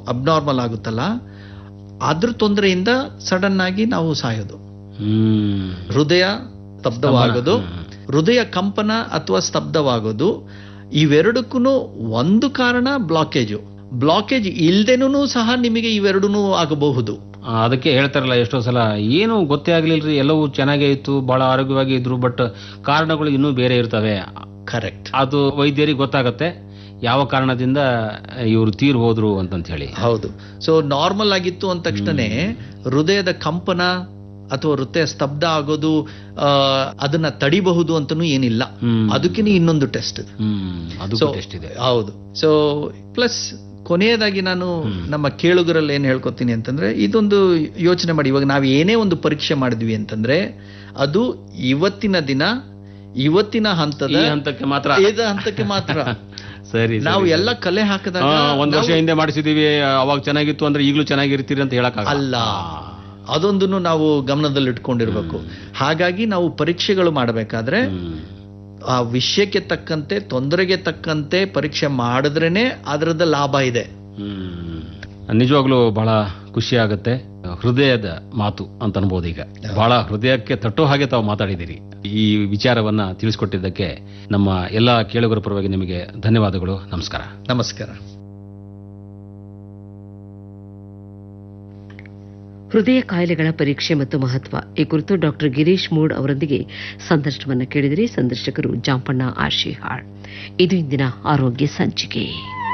Abnormal ಆಗುತ್ತಲ್ಲ ಅದ್ರ ತೊಂದರೆಯಿಂದ ಸಡನ್ ಆಗಿ ನಾವು ಸಾಯೋದು ಹ್ಮ್ ಹೃದಯ ಸ್ತಬ್ಧವಾಗೋದು ಹೃದಯ ಕಂಪನ ಅಥವಾ ಸ್ತಬ್ಧವಾಗೋದು ಇವೆರಡಕ್ಕೂ ಒಂದು ಕಾರಣ ಬ್ಲಾಕೇಜು ಬ್ಲಾಕೇಜ್ ಇಲ್ದೇನೂ ಸಹ ನಿಮಗೆ ಇವೆರಡೂ ಆಗಬಹುದು ಆ, ಅದಕ್ಕೆ ಹೇಳ್ತಾರಲ್ಲ ಎಷ್ಟೋ ಸಲ ಏನು ಗೊತ್ತೇ ಆಗ್ಲಿಲ್ರಿ ಎಲ್ಲವೂ ಚೆನ್ನಾಗೇ ಇತ್ತು ಬಹಳ ಆರೋಗ್ಯವಾಗಿ ಇದ್ರು ಬಟ್ ಕಾರಣಗಳು ಇನ್ನೂ ಬೇರೆ ಇರ್ತವೆ ಕರೆಕ್ಟ್ ಅದು ವೈದ್ಯರಿಗೆ ಗೊತ್ತಾಗತ್ತೆ ಯಾವ ಕಾರಣದಿಂದ ಇವರು ತೀರ್ ಹೋದ್ರು ಅಂತಂತ ಹೇಳಿ ಹೌದು ಸೊ ನಾರ್ಮಲ್ ಆಗಿತ್ತು ಅಂದ ತಕ್ಷಣನೇ ಹೃದಯದ ಕಂಪನ ಅಥವಾ ಹೃದಯ ಸ್ತಬ್ಧ ಆಗೋದು ಆ, ಅದನ್ನ ತಡಿಬಹುದು ಅಂತನೂ ಏನಿಲ್ಲ ಹ್ಮ್. ಅದಕ್ಕಿನ ಇನ್ನೊಂದು ಟೆಸ್ಟ್ ಹ್ಮ್ ಅದು So, ಟೆಸ್ಟ್ ಇದೆ ಹೌದು ಸೊ ಪ್ಲಸ್ ಕೊನೆಯದಾಗಿ ನಾನು ನಮ್ಮ ಕೇಳುಗರಲ್ಲಿ ಏನ್ ಹೇಳ್ಕೊತೀನಿ ಅಂತಂದ್ರೆ ಇದೊಂದು ಯೋಚನೆ ಮಾಡಿ ಇವಾಗ ನಾವು ಏನೇ ಒಂದು ಪರೀಕ್ಷೆ ಮಾಡಿದ್ವಿ ಅಂತಂದ್ರೆ ಅದು ಇವತ್ತಿನ ದಿನ ಇವತ್ತಿನ ಹಂತದ ಈ ಹಂತಕ್ಕೆ ಮಾತ್ರ ಇದ ಹಂತಕ್ಕೆ ಮಾತ್ರ ಸರಿ ನಾವು ಎಲ್ಲ ಕಲೆ ಹಾಕಿದಾಗ ಆ, ಒಂದ್ ವರ್ಷ ಹಿಂದೆ ಮಾಡಿಸಿದೀವಿ ಅವಾಗ ಚೆನ್ನಾಗಿತ್ತು ಅಂದ್ರೆ ಈಗಲೂ ಚೆನ್ನಾಗಿರ್ತೀರಿ ಅಂತ ಹೇಳಕ್ ಅಲ್ಲ ಅದೊಂದನ್ನು ನಾವು ಗಮನದಲ್ಲಿ ಇಟ್ಕೊಂಡಿರ್ಬೇಕು ಹಾಗಾಗಿ ನಾವು ಪರೀಕ್ಷೆಗಳು ಮಾಡಬೇಕಾದ್ರೆ ಆ ವಿಷಯಕ್ಕೆ ತಕ್ಕಂತೆ ತೊಂದರೆಗೆ ತಕ್ಕಂತೆ ಪರೀಕ್ಷೆ ಮಾಡಿದ್ರೇನೆ ಅದರದ ಲಾಭ ಇದೆ ನಿಜವಾಗ್ಲೂ ಬಹಳ ಖುಷಿ ಆಗುತ್ತೆ ಹೃದಯದ ಮಾತು ಅಂತ ಅನ್ಬೋದು ಈಗ ಬಹಳ ಹೃದಯಕ್ಕೆ ತಟ್ಟೋ ಹಾಗೆ ತಾವು ಮಾತಾಡಿದ್ದೀರಿ ಈ ವಿಚಾರವನ್ನ ತಿಳಿಸ್ಕೊಟ್ಟಿದ್ದಕ್ಕೆ ನಮ್ಮ ಎಲ್ಲ ಕೇಳುಗರ ಪರವಾಗಿ ನಿಮಗೆ ಧನ್ಯವಾದಗಳು ನಮಸ್ಕಾರ ನಮಸ್ಕಾರ ಹೃದಯ ಕಾಯಿಲೆಗಳ ಪರೀಕ್ಷೆ ಮತ್ತು ಮಹತ್ವ ಈ ಕುರಿತು ಡಾಕ್ಟರ್ ಗಿರೀಶ್ ಮೂಡ್ ಅವರೊಂದಿಗೆ ಸಂದರ್ಶನವನ್ನು ಕೇಳಿದರೆ ಸಂದರ್ಶಕರು ಜಾಂಪಣ್ಣ ಆಶಿಹಾಳ್ ಇದು ಇಂದಿನ ಆರೋಗ್ಯ ಸಂಚಿಕೆ